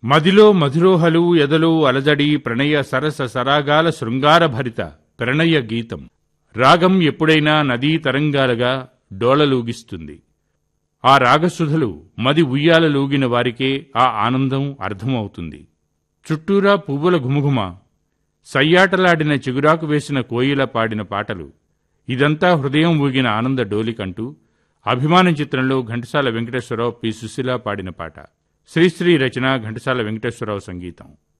మదిలో మధురోహలు ఎదలో అలజడి ప్రణయ సరస సరాగాల శృంగార భరిత ప్రణయ గీతం రాగం ఎప్పుడైనా నదీ తరంగాలుగా డోలలూగిస్తుంది ఆ రాగసుధలు మది ఉయ్యాలలూగిన వారికే ఆ ఆనందం అర్థమవుతుంది చుట్టూరా పువ్వుల ఘుమఘుమ సయ్యాటలాడిన చిగురాకు వేసిన కోయిల పాడిన పాటలు ఇదంతా హృదయం ఊగిన ఆనంద డోలికంటూ అభిమానం చిత్రంలో ఘంటసాల వెంకటేశ్వరరావు పి సుశీల పాడిన పాట శ్రీశ్రీ రచన ఘంటసాల వెంకటేశ్వరరావు సంగీతం